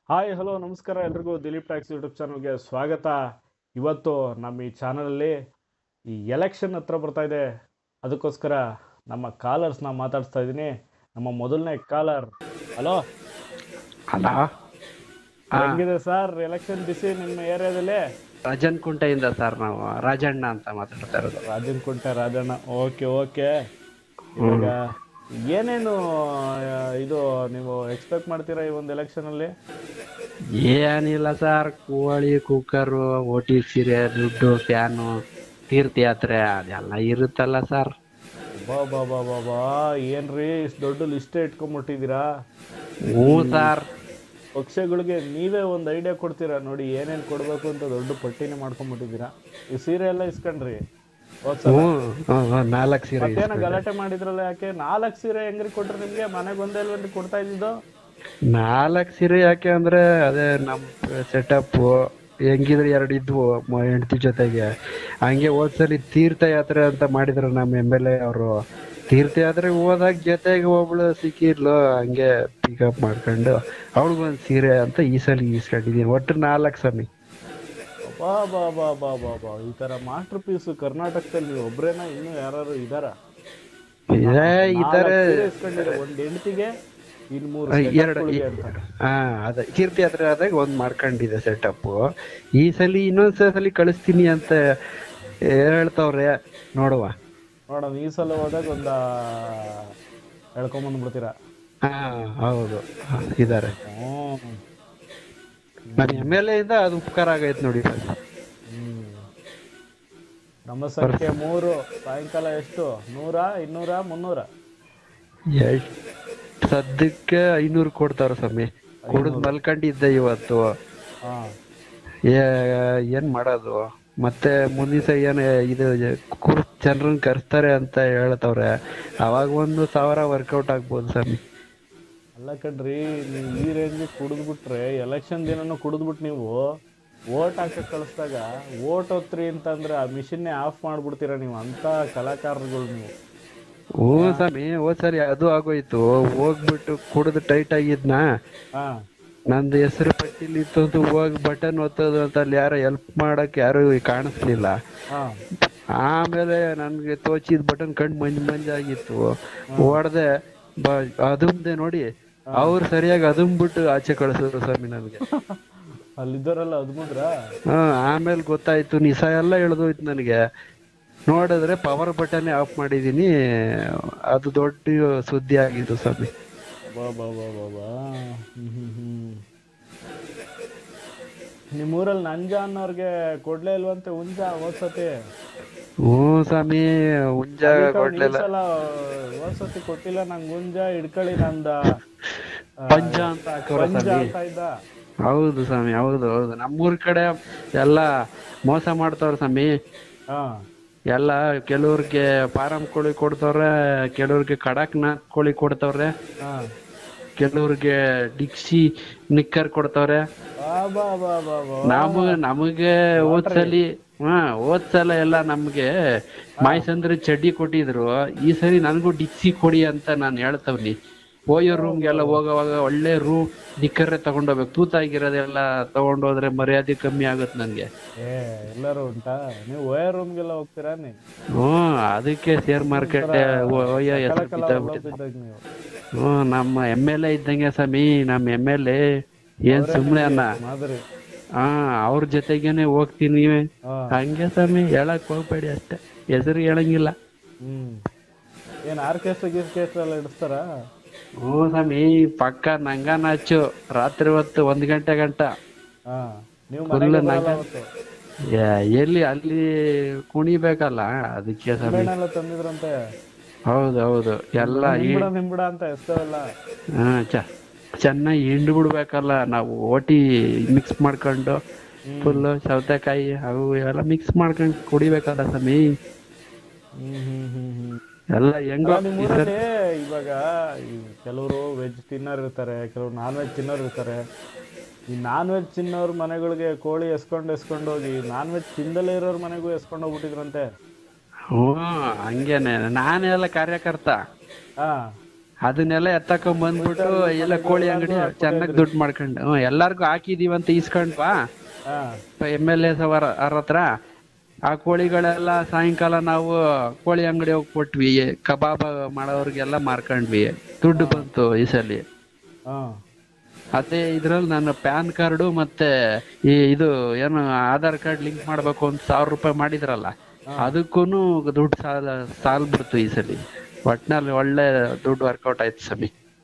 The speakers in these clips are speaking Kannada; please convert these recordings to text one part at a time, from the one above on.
ಹಾಯ್ ಹಲೋ ನಮಸ್ಕಾರ ಎಲ್ರಿಗೂ ದಿಲೀಪ್ ಟ್ಯಾಕ್ಸ್ ಯೂಟ್ಯೂಬ್ ಚಾನಲ್ಗೆ ಸ್ವಾಗತ ಇವತ್ತು ನಮ್ಮ ಈ ಚಾನಲಲ್ಲಿ ಈ ಎಲೆಕ್ಷನ್ ಹತ್ರ ಬರ್ತಾ ಇದೆ ಅದಕ್ಕೋಸ್ಕರ ನಮ್ಮ ಕಾಲರ್ಸ್ನ ಮಾತಾಡಿಸ್ತಾ ಇದ್ದೀನಿ ನಮ್ಮ ಮೊದಲನೇ ಕಾಲರ್ ಹಲೋ ಅಲ್ಲ ಹೆಂಗಿದೆ ಸರ್ ಎಲೆಕ್ಷನ್ ಬಿಸಿ ನಿಮ್ಮ ಏರಿಯಾದಲ್ಲಿ ರಾಜನ್ ಕುಂಟೆಯಿಂದ ಸರ್ ನಾವು ರಾಜಣ್ಣ ಅಂತ ಮಾತಾಡ್ತಾ ಇರೋದು ರಾಜನ್ ಕುಂಟೆ ರಾಜಣ್ಣ ಓಕೆ ಓಕೆ ಇವಾಗ ಏನೇನು ಆ, ಇದು ನೀವು ಎಕ್ಸ್ಪೆಕ್ಟ್ ಮಾಡ್ತೀರಾ ಈ ಒಂದು ಎಲೆಕ್ಷನಲ್ಲಿ ಏನಿಲ್ಲ ಸರ್ ಕೋಳಿ ಕುಕ್ಕರು ಓಟಿ ಸೀರೆ ದುಡ್ಡು ಫ್ಯಾನು ತೀರ್ಥಯಾತ್ರೆ ಅದೆಲ್ಲ ಇರುತ್ತಲ್ಲ ಸರ್ ಬಾ ಬಾ ಬಾ ಬಾ ಬಾ ಏನ್ರಿ ಇಷ್ಟು ದೊಡ್ಡ ಲಿಸ್ಟೇ ಇಟ್ಕೊಂಡ್ಬಿಟ್ಟಿದ್ದೀರಾ ಹ್ಞೂ ಸರ್ ಪಕ್ಷಗಳಿಗೆ ನೀವೇ ಒಂದು ಐಡಿಯಾ ಕೊಡ್ತೀರಾ ನೋಡಿ ಏನೇನು ಕೊಡಬೇಕು ಅಂತ ದೊಡ್ಡ ಪಟ್ಟಿನೇ ಮಾಡ್ಕೊಂಡ್ಬಿಟ್ಟಿದ್ದೀರಾ ಈ ಸೀರೆ ಎಲ್ಲ ಇಸ್ಕೊಂಡ್ರಿ ಹೋದ್ಸಲ ಹ್ಞೂ ನಾಲ್ಕು ಸೀರೆ ಮತ್ತೇನೋ ಗಲಾಟೆ ಮಾಡಿದ್ರಲ್ಲ ಯಾಕೆ ನಾಲ್ಕು ಸೀರೆ ಹೆಂಗ್ರಿ ಕೊಟ್ರು ನಿಮ್ಗೆ ಮನೆಗೆ ಒಂದೇ ಇಲ್ವೇನ್ರಿ ಕೊಡ್ತಾ ಇದ್ದಿದ್ದು ನಾಲ್ಕು ಸೀರೆ ಯಾಕೆ ಅಂದ್ರೆ ಅದೇ ನಮ್ಮ ಸೆಟಪ್ ಹೆಂಗಿದ್ರೆ ಎರಡು ಇದ್ವು ಮ- ಹೆಂಡ್ತಿ ಜೊತೆಗೆ ಹಂಗೆ ಹೋದ್ಸಲಿ ತೀರ್ಥಯಾತ್ರೆ ಅಂತ ಮಾಡಿದ್ರು ನಮ್ಮ ಎಮ್ ಎಲ್ ಎ ಅವರು ತೀರ್ಥಯಾತ್ರೆಗೆ ಹೋದಾಗ ಜೊತೆಗೆ ಒಬ್ಳು ಸಿಕ್ಕಿದ್ಲು ಹಂಗೆ ಪಿಕಪ್ ಮಾಡ್ಕೊಂಡು ಅವಳಿಗೊಂದು ಸೀರೆ ಅಂತ ಈ ಸಲ ಈಸ್ಕೊಂಡಿದೀನಿ ಒಟ್ಟು ನಾಲ್ಕು ಸಮಿ ಬಾ ಬಾ ಬಾ ಬಾ ಬಾ ಬಾ ಈ ತರ ಮಾಸ್ಟರ್ ಪೀಸ್ ಕರ್ನಾಟಕದಲ್ಲಿ ನೀವು ಒಬ್ರೇನ ಇನ್ನೂ ಯಾರು ಇದಾರ ಇದೇ ಈ ತರ ಇಸ್ಕೊಂಡಿರೋ ಒಂದ್ ಹೆಂಡತಿಗೆ ಇನ್ ಮೂರು ಎರಡು set ಅಂತ ಹಾ ಅದೇ ತೀರ್ಥಯಾತ್ರೆ ಆದಾಗ ಒಂದ್ ಮಾಡ್ಕೊಂಡಿದೆ ಸೆಟಪ್ ಈ ಸಲ ಇನ್ನೊಂದ್ ಸಲ ಕಳಿಸ್ತೀನಿ ಅಂತ ಹೇಳ್ತವ್ರೆ ನೋಡುವ ನೋಡೋಣ ಈ ಸಲ ಹೋದಾಗ ಒಂದ ಹೇಳ್ಕೊಂಬಂದ್ಬಿಡ್ತೀರಾ ಹಾ ಹೌದು ಇದಾರೆ ಹ್ಮ್ ನನ್ನ ಎಮ್ ಎಲ್ ಎ ಇಂದ ಅದು ಉಪಕಾರ ಆಗೈತೆ ನೋಡಿ ಸರ್ ಹ್ಮ್. ನಮ್ಮ ಸಂಖ್ಯೆ ಮೂರು ಸಾಯಂಕಾಲ ಎಷ್ಟು ನೂರ ಇನ್ನೂರ ಮುನ್ನೂರ ಎಷ್ಟ್ ಸದ್ಯಕ್ಕೆ ಐನೂರು ಕೊಡ್ತಾರ ಸ್ವಾಮಿ ಕುಡಿದ್ ಮಲ್ಕೊಂಡಿದ್ದೆ ಇವತ್ತು ಹಾ ಏ- ಏನ್ ಮಾಡೋದು ಮತ್ತೆ ಮುಂದಿನ ಸಲ ಏನ್ ಇದು ಕುರ್ ಜನರನ್ನ ಕರೆಸ್ತಾರೆ ಅಂತ ಹೇಳ್ತವ್ರೆ ಅವಾಗ ಒಂದು ಸಾವಿರ ವರ್ಕೌಟ್ ಆಗ್ಬೋದು ಸ್ವಾಮಿ ಅಲ್ಲ ಕಣ್ರಿ ನೀವು ಈ ರೇಂಜ್ ಕುಡಿದ್ಬಿಟ್ರೆ ಎಲೆಕ್ಷನ್ ದಿನನೂ ಕುಡಿದ್ಬಿಟ್ಟು ನೀವು ಓಟ್ ಹಾಕಕ್ ಕಳಿಸ್ದಾಗ ಓಟ್ ಹೊತ್ರಿ ಅಂತಂದ್ರೆ ಆ ಮಿಷನ್ನೇ ಆಫ್ ಮಾಡ್ಬಿಡ್ತೀರಾ ನೀವು ಅಂತ ಕಲಾಕಾರರುಗಳು ನೀವು ಹ್ಞೂ ಸ್ವಾಮಿ ಹೋದ್ ಸರಿ ಅದು ಆಗೋಯ್ತು ಹೋಗ್ಬಿಟ್ಟು ಕುಡಿದು ಟೈಟ್ ಆಗಿದ್ನ ಹಾ ನಂದು ಹೆಸರು ಪಟ್ಟಿಲಿ ಇತ್ತು ಅಂತ ಹೋಗಿ ಬಟನ್ ಒತ್ತೋದು ಅಂತ ಅಲ್ಲಿ ಯಾರು ಹೆಲ್ಪ್ ಮಾಡಕ್ ಯಾರು ಕಾಣಿಸ್ಲಿಲ್ಲ ಹಾ ಆಮೇಲೆ ನನ್ಗೆ ತೋಚಿದ್ ಬಟನ್ ಕಣ್ ಮಂಜ್ ಮಂಜಾಗಿತ್ತು ಹೊಡ್ದೆ ಬ ಅದುಮ್ದೆ ನೋಡಿ ಅವ್ರು ಸರಿಯಾಗಿ ಅದುಮ್ಬಿಟ್ಟು ಆಚೆ ಕಳಿಸಿದ್ರು ಸ್ವಾಮಿ ನನ್ಗೆ ಅಲ್ಲಿದ್ದವರೆಲ್ಲ ಅದ್ಮುದ್ರ ಹ್ಮ್ ಆಮೇಲೆ ಗೊತ್ತಾಯ್ತು ನಿಸ ಎಲ್ಲ ಇಳ್ದೋಯ್ತು ನನಗೆ ನೋಡಿದ್ರೆ ಪವರ್ ಬಟನ್ ಆಫ್ ಮಾಡಿದೀನಿ ಅದು ದೊಡ್ಡ ಸುದ್ದಿ ಆಗಿತ್ತು ಸ್ವಾಮಿ ಬಾ ಬಾ ಬಾ ಬಾ ಬಾ ಹ್ಮ್ ಹ್ಮ್ ಹ್ಮ್ ನಿಮ್ಮೂರಲ್ಲಿ ನಂಜ ಅನ್ನೋರ್ಗೆ ಕೊಡ್ಲೇ ಇಲ್ವಂತೆ ಹುಂಜ ಹೋದ್ಸತಿ ಹ್ಞೂ ಸ್ವಾಮಿ ಹುಂಜ ಅದಕ್ಕೆ ಅವ್ನು ಈ ಕೊಡ್ಲಿಲ್ಲ ಸಲ ಹೋದ್ಸತಿ ಕೊಟ್ಟಿಲ್ಲ ನಂಗೆ ಹುಂಜ ಹಿಡ್ಕೊಳ್ಳಿ ನಂದ ಆ, ಪಂಜ ಅಂತ ಹಾಕೋರ ಪಂಜ ಸ್ವಾಮಿ ಅಂತ ಇದ್ದ ಹೌದು ಸ್ವಾಮಿ ಹೌದು ಹೌದು ನಮ್ಮೂರ್ ಕಡೆ ಎಲ್ಲ ಮೋಸ ಮಾಡ್ತಾವ್ರ ಸ್ವಾಮಿ ಹಾ ಎಲ್ಲ ಕೆಲವ್ರಿಗೆ ಫಾರಂ ಕೋಳಿ ಕೊಡ್ತವ್ರೆ ಕೆಲವ್ರಿಗೆ ಕಡಕ್ನಾಥ್ ಕೋಳಿ ಕೊಡ್ತವ್ರೆ ಹಾ ಕೆಲವ್ರಿಗೆ ಡಿಕ್ಸಿ ನಿಕ್ಕರ್ ಕೊಡ್ತವ್ರೆ ಬಾ ಬಾ ಬಾ ಬಾ ಬಾ ನಮ ನಮಗೆ ಹೋದ್ಸಲಿ ಹಾ ಹೋದ್ಸಲ ಎಲ್ಲ ನಮ್ಗೆ ಮಾಯ್ಸಂದ್ರೆ ಚಡ್ಡಿ ಕೊಟ್ಟಿದ್ರು ಈ ಸರಿ ನನಗೂ ಡಿಕ್ಸಿ ಕೊಡಿ ಅಂತ ನಾನು ಹೇಳ್ತವ್ನಿ ಓಯೋ ರೂಮ್ಗೆಲ್ಲ ಹೋಗೋವಾಗ ಒಳ್ಳೆ ರೂಮ್ ನಿಕ್ಕರೇ ತಗೊಂಡೋಗ್ಬೇಕು ತೂತಾಗಿರೋದೆಲ್ಲ ತಗೊಂಡೋದ್ರೆ ಮರ್ಯಾದೆ ಕಮ್ಮಿ ಆಗುತ್ತೆ ನನ್ಗೆ ಏ ಎಲ್ಲರೂ ಉಂಟಾ ನೀವು ಓಯರ್ ರೂಮ್ಗೆಲ್ಲ ಹೋಗ್ತೀರಾ ನೀ ಹ್ಮ್ ಅದಕ್ಕೆ ಶೇರ್ ಮಾರ್ಕೆಟ್ ಓಯೋ ಹೆಸರು ಕಲ ಬಿದ್ದೋಗ್ಬಿಟ್ಟಿದೆ ಬಿದ್ದಾಗ ನೀವು ಹ್ಮ್ ನಮ್ಮ ಎಮ್ ಎಲ್ ಎ ಇದ್ದಂಗೆ ಸ್ವಾಮಿ ನಮ್ಮ ಎಮ್ ಎಲ್ ಎ ಏನ್ ಸುಮ್ನೆ ಅನ್ನ ಮಾದರಿ ಹಾ ಅವ್ರ ಜೊತೆಗೇನೆ ಹೋಗ್ತೀನಿ ಹಾ ಹಂಗೆ ಸ್ವಾಮಿ ಹೇಳಕ್ ಹೋಗ್ಬೇಡಿ ಅಷ್ಟೇ ಹೆಸರು ಹೇಳಂಗಿಲ್ಲ ಹ್ಮ್ ಏನ್ ಆರ್ಕೆಸ್ಟ್ರಾ ಗಿರ್ಕೆಸ್ಟ್ರಾ ಎಲ್ಲ ಇಡಿಸ್ತಾರ ಹ್ಞೂ ಸ್ವಾಮಿ ಪಕ್ಕ ನಂಗ ನಾಚು ರಾತ್ರಿ ಹೊತ್ತು ಒಂದ್ ಗಂಟೆ ಗಂಟ ಹಾ ನೀವು Full ಮನೆಗೆ ನಂಗ- ಬರಲ್ಲ ಅವತ್ತು ಯಾ- ಎಲ್ಲಿ ಅಲ್ಲಿ ಕುಣಿಬೇಕಲ್ಲ ಅದಕ್ಕೆ ಸ್ವಾಮಿ ನಿಂಬೆಹಣ್ಣೆಲ್ಲ ತಂದಿದ್ರಂತೆ ಹೌದು ಹೌದು ಎಲ್ಲ ಈ ನಿಂಬಿಡ ನಿಂಬಿಡ ಅಂತ ಎಸ್ತವೆಲ್ಲ ಹಾ ಚ ಚೆನ್ನಾಗಿ ಹಿಂಡು ಬಿಡ್ಬೇಕಲ್ಲ ನಾವು ಓಟಿ ಮಿಕ್ಸ್ ಮಾಡ್ಕೊಂಡು ಫುಲ್ ಸೌತೆಕಾಯಿ ಅವು ಎಲ್ಲ ಮಿಕ್ಸ್ ಮಾಡ್ಕೊಂಡು ಕುಡಿಬೇಕಲ್ಲ ಸ್ವಾಮಿ ಹ್ಮ್ ಹ್ಮ್ ಹ್ಮ್ ಹ್ಮ್ ಎಲ್ಲ ಹೆಂಗೋ ಅಲ್ಲ, ನಿಮ್ಮ ಊರಲ್ಲಿ ಇವಾಗ ಈ ಕೆಲವರು ವೆಜ್ ತಿನ್ನೋರು ಇರ್ತಾರೆ ಕೆಲವರು ನಾನ್ ವೆಜ್ ತಿನ್ನೋರು ಇರ್ತಾರೆ ಈ ನಾನ್ ವೆಜ್ ತಿನ್ನೋರ್ ಮನೆಗಳಿಗೆ ಕೋಳಿ ಎಸ್ಕೊಂಡು ಎಸ್ಕೊಂಡು ಹೋಗಿ ನಾನ್ ವೆಜ್ ತಿಂದಲೇ ಇರೋರ್ ಮನೆಗೂ ಎಸ್ಕೊಂಡು ಹೋಗ್ಬಿಟ್ಟಿದ್ರಂತೆ ಹ್ಞೂ ಹಂಗೇನೆ ನಾನೆಲ್ಲ ಕಾರ್ಯಕರ್ತ ಹಾ ಅದನ್ನೆಲ್ಲ ಎತ್ತಕೊಂಡ್ ಬಂದ್ಬಿಟ್ಟು ಎಲ್ಲ ಕೋಳಿ ಅಂಗಡಿ ಚೆನ್ನಾಗಿ ದುಡ್ಡು ಮಾಡ್ಕೊಂಡು ಹ್ಮ್ ಎಲ್ಲಾರ್ಗು ಹಾಕಿದೀವಿ ಅಂತ ಇಸ್ಕೊಂಡ್ವಾ ಹಾ ಎಮ್ ಎಲ್ ಎ ಅವರ ಅವ್ರ ಹತ್ರ ಆ ಕೋಳಿಗಳೆಲ್ಲ ಸಾಯಂಕಾಲ ನಾವು ಕೋಳಿ ಅಂಗಡಿ ಹೋಗಿ ಕೊಟ್ವಿ ಕಬಾಬ್ ಮಾಡೋರ್ಗೆಲ್ಲ ಮಾರ್ಕೊಂಡ್ವಿ ದುಡ್ಡು ಬಂತು ಈ ಸಲಿ ಹಾ ಅದೇ ಇದ್ರಲ್ಲಿ ನನ್ನ ಪ್ಯಾನ್ ಕಾರ್ಡು ಮತ್ತೆ ಈ ಇದು ಏನು ಆಧಾರ್ ಕಾರ್ಡ್ ಲಿಂಕ್ ಮಾಡ್ಬೇಕು ಅಂತ ಸಾವಿರ ರೂಪಾಯಿ ಮಾಡಿದ್ರಲ್ಲ ಅದಕ್ಕೂನು ದುಡ್ಡು ಸಾಲ ಸಾಲ್ ಬಿಡ್ತು ಈ ಸಲಿ ಒಟ್ನಲ್ಲಿ ಒಳ್ಳೆ ದುಡ್ಡು ವರ್ಕೌಟ್ ಆಯ್ತು ಸ್ವಾಮಿ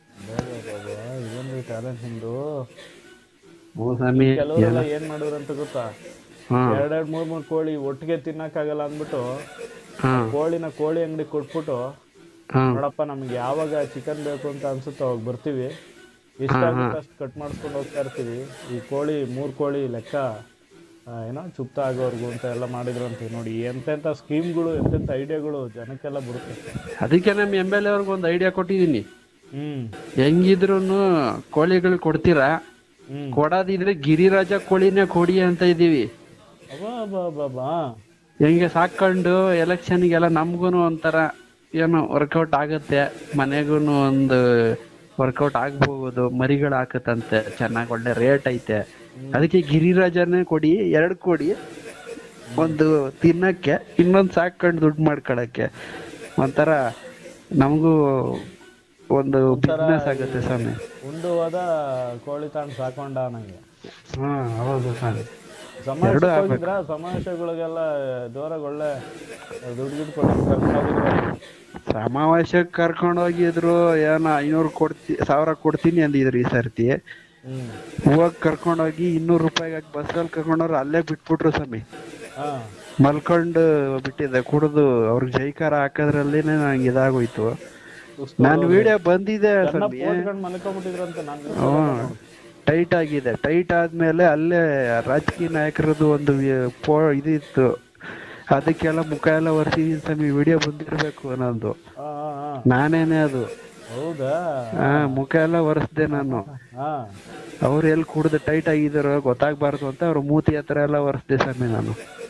ಇದೇನ್ರಿ ಟ್ಯಾಲೆಂಟ್ ನಿಮ್ದು ಹ್ಞೂ ಸ್ವಾಮಿ ಕೆಲವರೆಲ್ಲ ಏನ್ ಮಾಡಿದ್ರು ಅಂತ ಗೊತ್ತಾ ಹಾ ಎರಡೆರಡ್ ಮೂರ್ ಮೂರ್ ಕೋಳಿ ಒಟ್ಟಿಗೆ ತಿನ್ನಕ್ಕಾಗಲ್ಲ ಅಂದ್ಬಿಟ್ಟು ಹಾ ಕೋಳಿನ ಕೋಳಿ ಅಂಗಡಿ ಕೊಟ್ಬಿಟ್ಟು ಹಾ ನೋಡಪ್ಪ ನಮ್ಗೆ ಯಾವಾಗ ಚಿಕನ್ ಬೇಕು ಅಂತ ಅನ್ಸುತ್ತೋ ಅವಾಗ ಬರ್ತೀವಿ ಎಷ್ಟಾಗುತ್ತೆ ಅಷ್ಟು ಕಟ್ ಮಾಡಿಸ್ಕೊಂಡು ಹೋಗ್ತಾ ಇರ್ತೀವಿ ಈ ಕೋಳಿ ಮೂರ್ ಕೋಳಿ ಲೆಕ್ಕ ಆ, ಏನೋ ಚುಪ್ತ ಆಗೋರ್ಗು ಅಂತ ಎಲ್ಲ ಮಾಡಿದ್ರು ಅಂತ ನೋಡಿ ಎಂತೆಂಥ ಸ್ಕೀಮ್ಗಳು ಎಂತೆಂಥ ಐಡಿಯಾಗಳು ಜನಕ್ಕೆಲ್ಲ ಬರುತ್ತೆ ಅದಕ್ಕೆ ನಮ್ಮ ಎಮ್ ಎಲ್ ಎ ಅವ್ರಿಗೆ ಒಂದು ಐಡಿಯಾ ಕೊಟ್ಟಿದ್ದೀನಿ ಹ್ಮ್ ಹೆಂಗಿದ್ರು ಕೋಳಿಗಳು ಕೊಡ್ತೀರಾ ಹ್ಮ್ ಕೊಡೋದಿದ್ರೆ ಗಿರಿರಾಜ ಕೋಳಿನೇ ಕೊಡಿ ಅಂತ ಇದೀವಿ ಅಬ್ಬಾ ಹೆಂಗೆ ಸಾಕೊಂಡು ಎಲೆಕ್ಷನ್ಗೆಲ್ಲ ನಮ್ಗೂನು ಒಂಥರ ಏನೋ ವರ್ಕೌಟ್ ಆಗುತ್ತೆ ಮನೆಗೂ ಒಂದು ವರ್ಕೌಟ್ ಆಗ್ಬಹುದು ಮರಿಗಳು ಹಾಕತ್ತಂತೆ ಚೆನ್ನಾಗಿ ಒಳ್ಳೆ ರೇಟ್ ಐತೆ ಅದಕ್ಕೆ ಗಿರಿರಾಜನೇ ಕೊಡಿ ಎರಡು ಕೊಡಿ ಒಂದು ತಿನ್ನಕ್ಕೆ ಇನ್ನೊಂದು ಸಾಕೊಂಡು ದುಡ್ಡು ಮಾಡ್ಕೊಳಕ್ಕೆ ಒಂಥರ ನಮಗೂ ಒಂದು ಬಿಸ್ನೆಸ್ ಆಗುತ್ತೆ ಸ್ವಾಮಿ ಉಂಡು ಹೋದ ಕೋಳಿ ತಗೊಂಡು ಸಾಕೊಂಡ ನಂಗೆ ಹಾ ಹೌದು ಸ್ವಾಮಿ ಸಮಾವೇಶಕ್ಕೆ ಹೋಗಿದ್ರ ಸಮಾವೇಶಗಳಿಗೆಲ್ಲ ಜೋರಾಗಿ ಒಳ್ಳೆ ದುಡ್ಡು ಗಿಡ್ಡು ಕೊಟ್ಟು ಕರ್ಕೊಂಡು ಹೋಗಿದ್ರ ಸಮಾವೇಶಕ್ಕೆ ಕರ್ಕೊಂಡು ಹೋಗಿದ್ರು ಏನೋ ಐನೂರು ಕೊಡ್ತಿ ಸಾವಿರ ಕೊಡ್ತೀನಿ ಅಂದಿದ್ರು ಈ ಸರ್ತಿ ಹ್ಮ್ ಹೋಗಿ ಕರ್ಕೊಂಡೋಗಿ ಇನ್ನೂರು ರೂಪಾಯಿಗೆ ಬಸ್ಸಲ್ಲಿ ಕರ್ಕೊಂಡವ್ರು ಅಲ್ಲೇ ಬಿಟ್ಬಿಟ್ರು ಸ್ವಾಮಿ ಹಾ ಮಲ್ಕೊಂಡು ಬಿಟ್ಟಿದ್ದೆ ಕುಡಿದು ಅವ್ರಿಗೆ ಜೈಕಾರ ಹಾಕೋದ್ರಲ್ಲಿನೇ ನಂಗೆ ಇದಾಗೋಯ್ತು ಸುಸ್ತು ನಾನು ವಿಡಿಯೋ ಬಂದಿದೆ ಚೆನ್ನಾಗ್ ಸ್ವಾಮಿ ಪೋಟ್ಕೊಂಡ್ ಮಲ್ಕೊಂಡ್ಬಿಟ್ಟಿದ್ರಂತೆ ನಾನು ಹ್ಮ್ ಟೈಟ್ ಆಗಿದೆ ಟೈಟ್ ಆದ್ಮೇಲೆ ಅಲ್ಲೇ ರಾಜಕೀಯ ನಾಯಕರದ್ದು ಒಂದು ವಿ- ಪೋ ಇದಿತ್ತು ಅದಕ್ಕೆಲ್ಲ ಮುಖ ಎಲ್ಲ ಒರೆಸಿದೀನಿ ಸ್ವಾಮಿ ವಿಡಿಯೋ ಬಂದಿರ್ಬೇಕು ನಂದು ಹಾ ಹಾ ಹಾ ನಾನೇನೆ ಅದು ಹೌದಾ ಹಾ ಮುಖ ಎಲ್ಲ ಒರೆಸ್ದೆ ನಾನು ಹಾ ಅವ್ರು ಎಲ್ಲಿ ಕುಡ್ದು ಟೈಟ್ ಆಗಿದಾರೋ ಗೊತ್ತಾಗ್ಬಾರ್ದು ಅಂತ ಅವ್ರ ಮೂತಿ ಹತ್ರ ಎಲ್ಲ ಒರೆಸ್ದೆ ಸ್ವಾಮಿ ನಾನು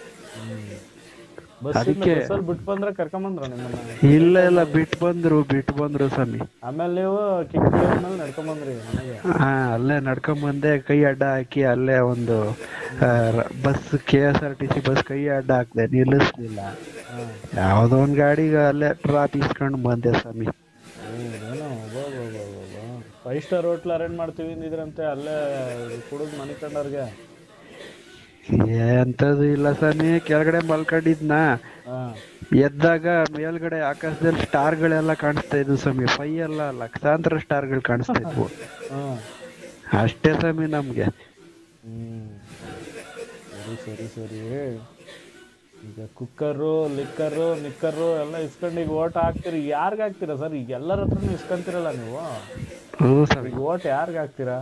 ಬಸ್ ಅದಕ್ಕೆ- ಬಸ್ಸಲ್ಲಿ ಬಿಟ್ಟು ಬಂದ್ರೆ ಕರ್ಕೊಂಬಂದ್ರ ನಿಮ್ಮನ್ನ ಇಲ್ಲ ಇಲ್ಲ ಬಿಟ್ಟು ಬಂದ್ರು ಬಿಟ್ಟು ಬಂದ್ರು ಸ್ವಾಮಿ ಆಮೇಲೆ ನೀವು ಕಿಕ್ ಮೇಲೆ ನಡ್ಕೊಂಬಂದ್ರಿ ಮನೆಗೆ ಹಾ ಅಲ್ಲೇ ನಡ್ಕೊಂಡ್ ಬಂದೆ ಕೈ ಅಡ್ಡ ಹಾಕಿ ಅಲ್ಲೇ ಒಂದು bus K S R T C bus ಕೈ ಅಡ್ಡ ಹಾಕ್ದೆ ನಿಲ್ಲಿಸ್ಲಿಲ್ಲ ಹಾ ಯಾವ್ದೋ ಒಂದ್ ಗಾಡಿಗೆ ಅಲ್ಲೇ ಡ್ರಾಪ್ ಇಸ್ಕೊಂಡ್ ಬಂದೆ ಸ್ವಾಮಿ ಹೌದೇನೋ ಫೈವ್ ಸ್ಟಾರ್ ಹೋಟ್ಲ್ ಅರೇಂಜ್ ಮಾಡ್ತೀವಿ ಅಂದಿದ್ರಂತೆ ಅಲ್ಲೇ ಕುಡಿದು ಮನೆ ಕಂಡವ್ರಿಗೆ ಎಂತದು ಇಲ್ಲ ಸ್ವಾಮಿ ಕೆಳಗಡೆ ಮಲ್ಕೊಂಡಿದ್ನ ಹಾ ಎದ್ದಾಗ ಮೇಲ್ಗಡೆ ಆಕಾಶದಲ್ಲಿ ಸ್ಟಾರ್ಗಳೆಲ್ಲ ಕಾಣಿಸ್ತಾ ಇದ್ವು ಸ್ವಾಮಿ ಫೈ ಎಲ್ಲ ಲಕ್ಷಾಂತರ ಸ್ಟಾರ್ಗಳು ಕಾಣಿಸ್ತಾ ಇದ್ವು ಹಾ ಅಷ್ಟೇ ಸ್ವಾಮಿ ನಮ್ಗೆ ಹ್ಮ್ ಸರಿ ಸರಿ ಸರಿ ಈಗ ಕುಕ್ಕರು ಲಿಕ್ಕರು ನಿಕ್ಕರು ಎಲ್ಲ ಇಸ್ಕೊಂಡು ಈಗ ಓಟ್ ಹಾಕ್ತೀರಿ ಯಾರ್ಗ್ ಹಾಕ್ತೀರಾ ಸರ್ ಈಗ ಎಲ್ಲರ ಹತ್ರನೂ ಇಸ್ಕೊಂತೀರಲ್ಲ ನೀವು ಹ್ಞೂ ಸ್ವಾಮಿ ಈಗ ಓಟ್ ಯಾರ್ಗ್ ಹಾಕ್ತೀರಾ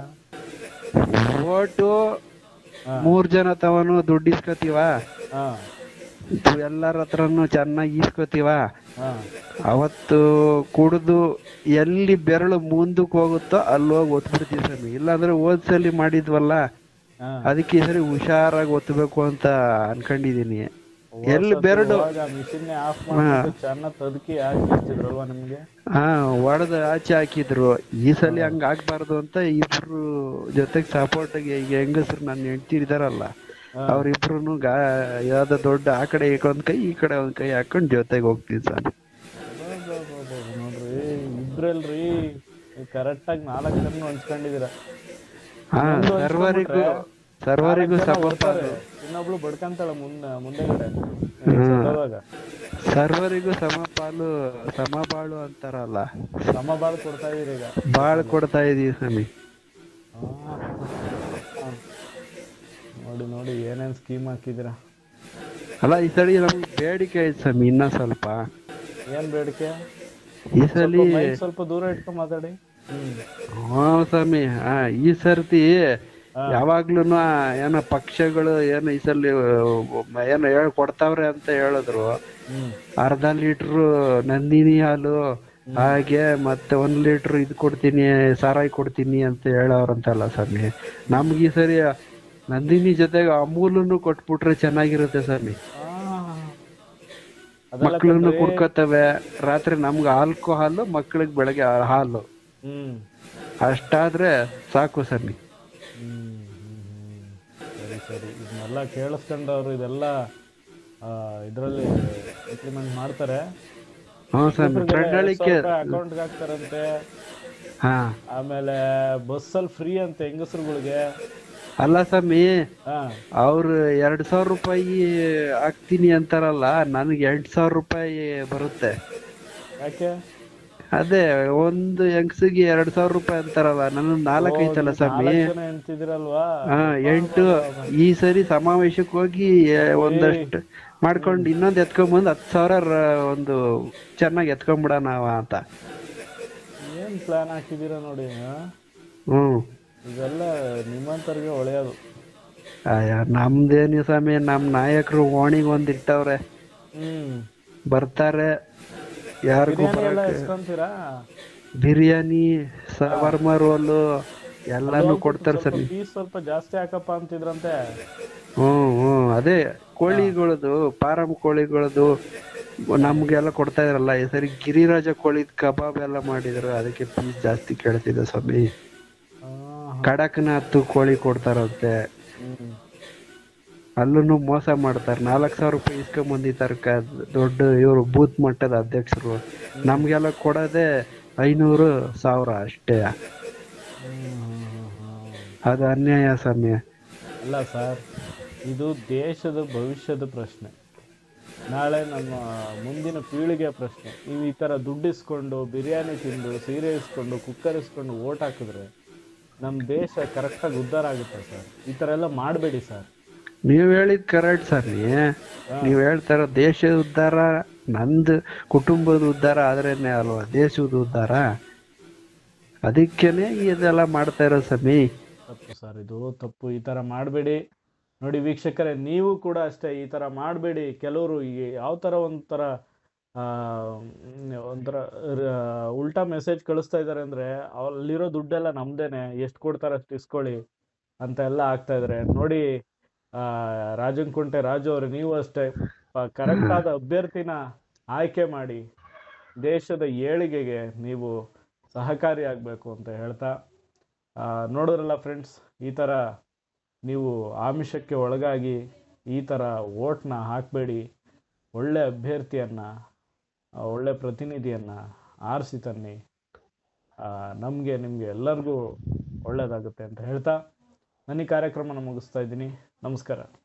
ಓಟು ಹಾ. ಮೂರ್ ಜನ ತವನು ದುಡ್ಡು ಇಸ್ಕೊತೀವ ಹಾ ಎಲ್ಲರ ಹತ್ರನು ಚೆನ್ನಾಗಿ ಇಸ್ಕೊತೀವ ಹಾ ಅವತ್ತು ಕುಡ್ದು ಎಲ್ಲಿ ಬೆರಳು ಮುಂದಕ್ಕೆ ಹೋಗುತ್ತೋ ಅಲ್ಲಿ ಹೋಗಿ ಒತ್ಬಿಡ್ತೀವಿ ಸ್ವಾಮಿ ಇಲ್ಲಾಂದ್ರೆ ಹೋದ್ಸಲಿ ಮಾಡಿದ್ವಲ್ಲ ಹಾ ಅದಕ್ಕೆ ಈ ಸರಿ ಹುಷಾರಾಗಿ ಒತ್ತಬೇಕು ಅಂತ ಅನ್ಕೊಂಡಿದೀನಿ ಎಲ್ಲಿ ಬೆರಳು ಮಿಷಿನ್ ಆಫ್ ಮಾಡ್ಬಿಟ್ಟು ಚೆನ್ನಾಗಿ ತದಕಿ ಹಾಕಿ ಇರ್ತಿದ್ರಲ್ವಾ ನಿಮ್ಗೆ ಹಾ ಒಡೆದು ಆಚೆ ಹಾಕಿದ್ರು ಈ ಸಲ ಹಂಗ ಆಗ್ಬಾರ್ದು ಅಂತ ಇಬ್ರು ಜೊತೆಗೆ ಸಪೋರ್ಟ್ ಈಗ ಹೆಂಗಸ್ರು ನನ್ನ ಹೆಂಡತಿ ಇದಾರಲ್ಲ ಅವ್ರಿಬ್ರು ಗಾ ಯಾವ್ದೋ ದೊಡ್ಡ ಆ ಕಡೆ ಒಂದ್ ಕೈ ಈ ಕಡೆ ಒಂದ್ ಕೈ ಹಾಕೊಂಡ್ ಜೊತೆಗೆ ಹೋಗ್ತೀವಿ ಸ್ವಾಮಿ ಅಬ್ಬಬ್ಬಬ್ಬಬ್ಬ, ನೋಡ್ರಿ ಇಬ್ರಲ್ರಿ ಕರೆಕ್ಟ್ ಆಗಿ ನಾಲ್ಕು ಜನ ಹಂಚ್ಕೊಂಡಿದೀರ ಹಾ ಸರ್ವರಿಗೂ ಸರ್ವರಿಗೂ ಸಮಪಾಲು ಇನ್ನೊಬ್ಳು ಬಡ್ಕಂತಾಳ ಮುಂದೆ ಮುಂದೆಗಡೆ ಸತ್ತೋದಾಗ ಸರ್ವರಿಗೂ ಸಮಪಾಲು ಸಮಬಾಳು ಅಂತಾರಲ್ಲ ಸಮ ಬಾಳ್ ಕೊಡ್ತಾ ಇದೀರಿ ಈಗ ಬಾಳ್ ಕೊಡ್ತಾ ಇದೀವಿ ಸ್ವಾಮಿ ಆ, ಆ. ನೋಡಿ ನೋಡಿ ಏನೇನ್ ಸ್ಕೀಮ್ ಹಾಕಿದಿರ ಅಲ್ಲ ಈ ಸರಿ ನಮ್ಗೆ ಬೇಡಿಕೆ ಐತೆ ಸ್ವಾಮಿ ಇನ್ನ ಸ್ವಲ್ಪ ಏನ್ ಬೇಡಿಕೆ ಈ ಸಲಿ ಸ್ವಲ್ಪ mic ಸ್ವಲ್ಪ ದೂರ ಇಟ್ಕೊಂಡ್ ಮಾತಾಡಿ ಹ್ಮ್ ಹಾ ಸ್ವಾಮಿ ಹಾ ಈ ಸರ್ತಿ ಯಾವಾಗ್ಲೂ ಏನೋ ಪಕ್ಷಗಳು ಏನೋ ಈ ಸಲ ಏನೋ ಹೇಳ್ ಕೊಡ್ತಾವ್ರೆ ಅಂತ ಹೇಳಿದ್ರು ಹ್ಮ್ ಅರ್ಧ ಲೀಟ್ರು ನಂದಿನಿ ಹಾಲು ಹಾಗೆ ಮತ್ತೆ ಒಂದ್ ಲೀಟ್ರ್ ಇದು ಕೊಡ್ತೀನಿ ಸಾರಾಯಿ ಕೊಡ್ತೀನಿ ಅಂತ ಹೇಳವ್ರಂತಲ್ಲ ಸ್ವಾಮಿ ನಮ್ಗೆ ಈ ಸರಿ ನಂದಿನಿ ಜೊತೆಗೆ ಅಮೂಲನು ಕೊಟ್ಬಿಟ್ರೆ ಚೆನ್ನಾಗಿರುತ್ತೆ ಸ್ವಾಮಿ ಆ. ಅದೆಲ್ಲ ಮಕ್ಳನ್ನು ಕಣ್ರೀ. ಕುಡ್ಕೋತವೆ ರಾತ್ರಿ ನಮ್ಗೆ ಆಲ್ಕೋಹಾಲು ಮಕ್ಳಿಗೆ ಬೆಳಗ್ಗೆ ಹಾಲು ಹ್ಮ್ ಅಷ್ಟಾದ್ರೆ ಸಾಕು ಸನ್ನಿ ಹ್ಮ್, ಹ್ಮ್, ಹ್ಮ್. ಸರಿ ಸರಿ ಇದನ್ನೆಲ್ಲ ಕೇಳಿಸ್ಕೊಂಡವ್ರು ಇದೆಲ್ಲ ಇದರಲ್ಲಿ ಇಂಪ್ಲಿಮೆಂಟ್ ಮಾಡ್ತಾರೆ ಹ್ಞೂ ಸ್ವಾಮಿ ಪ್ರಣಾಳಿಕೆ ಅಕೌಂಟ್ಗೆ ಹಾಕ್ತಾರಂತೆ ಹಾ ಆಮೇಲೆ ಬಸ್ಸಲ್ಲಿ ಫ್ರೀ ಅಂತೆ ಹೆಂಗಸ್ರುಗಳಿಗೆ ಅಲ್ಲ ಸ್ವಾಮಿ ಹಾ ಅವ್ರು ಎರಡ್ ಸಾವಿರ ರೂಪಾಯಿ ಹಾಕ್ತೀನಿ ಅಂತಾರಲ್ಲ ನನಗೆ ಎಂಟ್ ಸಾವಿರ ರೂಪಾಯಿ ಬರುತ್ತೆ ಯಾಕೆ ಅದೇ ಒಂದು ಹೆಂಗ್ಸಿಗೆ ಎರಡ್ ಸಾವಿರ ರೂಪಾಯಿ ಅಂತಾರಲ್ಲ ನನ್ನ ನಾಲ್ಕು ಐತಲ್ಲ ಸ್ವಾಮಿ ನಾಲ್ಕು ಜನ ಎಂತಿದಿರಲ್ವಾ ಹಾ ಎಂಟು ಈ ಸರಿ ಸಮಾವೇಶಕ್ಕೆ ಹೋಗಿ ಆ, ಒಂದಷ್ಟು ಮಾಡ್ಕೊಂಡು ಇನ್ನೊಂದ್ ಎತ್ಕೊಂಬಂದು ಹತ್ತು ಸಾವಿರ ರ- ಒಂದು ಚೆನ್ನಾಗಿ ಎತ್ಕೊಂಬಿಡೋಣ ಅಂತ ಏನ್ ಪ್ಲಾನ್ ಹಾಕಿದೀರ ನೋಡಿ ಹಾ? ಹ್ಮ್ ಇದೆಲ್ಲ ನಿಮ್ಮಂತವ್ರಿಗೆ ಒಳ್ಳೆಯದು ಅಯ್ಯ ನಮ್ದೇನು ಸ್ವಾಮಿ ನಮ್ ನಾಯಕರು ಓಣಿಗೆ ಒಂದ್ ಇಟ್ಟವ್ರೆ ಹ್ಮ್ ಬರ್ತಾರೆ ಯಾರಿಗೂ ಬಿರಿಯಾನಿ ಎಲ್ಲ ಬರಕ್ಕೆ ಎಸ್ಕೊಂತೀರಾ ಬಿರಿಯಾನಿ ಶವರ್ಮ ರೋಲು ಎಲ್ಲಾನು ಕೊಡ್ತಾರೆ ಸರ್ ಫೀಸ್ ಸ್ವಲ್ಪ ಜಾಸ್ತಿ ಹಾಕಪ್ಪ ಅಂತಿದ್ರಂತೆ ಹ್ಮ್ ಹ್ಮ್ ಅದೇ ಕೋಳಿಗಳದು ಫಾರಂ ಕೋಳಿಗಳದು ನಮ್ಗೆಲ್ಲ ಕೊಡ್ತಾ ಇದ್ರಲ್ಲ ಈ ಸರಿ ಗಿರಿರಾಜ ಕೋಳಿ ಕಬಾಬ್ ಎಲ್ಲ ಮಾಡಿದ್ರು ಅದಕ್ಕೆ ಪೀಸ್ ಜಾಸ್ತಿ ಕೇಳ್ತಿದೆ ಸ್ವಾಮಿ ಆ, ಕಡಕ್ನಾಥ್ ಕೋಳಿ ಕೊಡ್ತಾರಂತೆ ಹ್ಮ್ ಅಲ್ಲೂ ಮೋಸ ಮಾಡ್ತಾರೆ ನಾಲ್ಕು ಸಾವಿರ ರೂಪಾಯಿ ಇಸ್ಕೊಂಡ್ ಬಂದಿದ್ದಾರೆ ಕ ದೊಡ್ಡ ಇವರು ಬೂತ್ ಮಟ್ಟದ ಅಧ್ಯಕ್ಷರು ನಮ್ಗೆಲ್ಲ ಕೊಡೋದೇ ಐನೂರು ಸಾವಿರ ಅಷ್ಟೇ ಹ್ಮ್, ಹ್ಮ್, ಹ್ಮ್, ಹ್ಮ್. ಅದು ಅನ್ಯಾಯ ಸ್ವಾಮಿ ಅಲ್ಲ ಸರ್ ಇದು ದೇಶದ ಭವಿಷ್ಯದ ಪ್ರಶ್ನೆ ನಾಳೆ ನಮ್ಮ ಮುಂದಿನ ಪೀಳಿಗೆ ಪ್ರಶ್ನೆ ನೀವು ಈ ಥರ ದುಡ್ಡು ಇಸ್ಕೊಂಡು ಬಿರಿಯಾನಿ ತಿಂದು ಸೀರೆ ಇಸ್ಕೊಂಡು ಕುಕ್ಕರ್ ಇಸ್ಕೊಂಡು ಓಟ್ ಹಾಕಿದ್ರೆ ನಮ್ಮ ದೇಶ ಕರೆಕ್ಟಾಗಿ ಉದ್ಧಾರ ಆಗುತ್ತೆ ಸರ್ ಈ ಥರ ಎಲ್ಲ ಮಾಡಬೇಡಿ ಸರ್ ನೀವ್ ಹೇಳಿದ್ ಕರೆಕ್ಟ್ ಸ್ವಾಮಿ ನೀವ್ ಹೇಳ್ತಾರ ದೇಶದ ಉದ್ಧಾರ ನಂದು ಕುಟುಂಬದ ಉದ್ಧಾರ ಆದ್ರೇನೆ ಅಲ್ವಾ ದೇಶದ ಉದ್ಧಾರ ಅದಕ್ಕೇನೆ ಇದೆಲ್ಲ ಮಾಡ್ತಾ ಇರೋ ಸ್ವಾಮಿ ತಪ್ಪು ಸರ್ ಇದು ತಪ್ಪು ಈ ಥರ ಮಾಡಬೇಡಿ ನೋಡಿ ವೀಕ್ಷಕರೇ ನೀವು ಕೂಡ ಅಷ್ಟೇ ಈ ಥರ ಮಾಡಬೇಡಿ ಕೆಲವರು ಯಾವ ಥರ ಒಂಥರ ಆ, ಮ್, ಒಂಥರ ರ- ಉಲ್ಟಾ ಮೆಸೇಜ್ ಕಳಿಸ್ತಾ ಇದ್ದಾರೆ ಅಂದರೆ ಅಲ್ಲಿರೋ ದುಡ್ಡೆಲ್ಲ ನಮ್ದೇನೆ ಎಷ್ಟು ಕೊಡ್ತಾರೆ ಅಷ್ಟು ಇಸ್ಕೊಳ್ಳಿ ಅಂತ ಎಲ್ಲ ಆಗ್ತಾ ಇದ್ದಾರೆ ನೋಡಿ ಆ, ರಾಜನ್ ಕುಂಟೆ ರಾಜು ಅವರು ನೀವು ಅಷ್ಟೇ ಕರೆಕ್ಟ್ ಆದ ಅಭ್ಯರ್ಥಿನ ಆಯ್ಕೆ ಮಾಡಿ ದೇಶದ ಏಳಿಗೆಗೆ ನೀವು ಸಹಕಾರಿಯಾಗಬೇಕು ಅಂತ ಹೇಳ್ತಾ ಆ, ನೋಡಿದ್ರಲ್ಲ ಫ್ರೆಂಡ್ಸ್ ಈ ಥರ ನೀವು ಆಮಿಷಕ್ಕೆ ಒಳಗಾಗಿ ಈ ಥರ ವೋಟ್ನ ಹಾಕಬೇಡಿ ಒಳ್ಳೆ ಅಭ್ಯರ್ಥಿಯನ್ನು ಒಳ್ಳೆ ಪ್ರತಿನಿಧಿಯನ್ನು ಆರಿಸಿ ತನ್ನಿ ನಮಗೆ ನಿಮಗೆ ಎಲ್ಲರಿಗೂ ಒಳ್ಳೆಯದಾಗುತ್ತೆ ಅಂತ ಹೇಳ್ತಾ ನಾನು ಈ ಕಾರ್ಯಕ್ರಮನ ಮುಗಿಸ್ತಾ ಇದ್ದೀನಿ ನಮಸ್ಕಾರ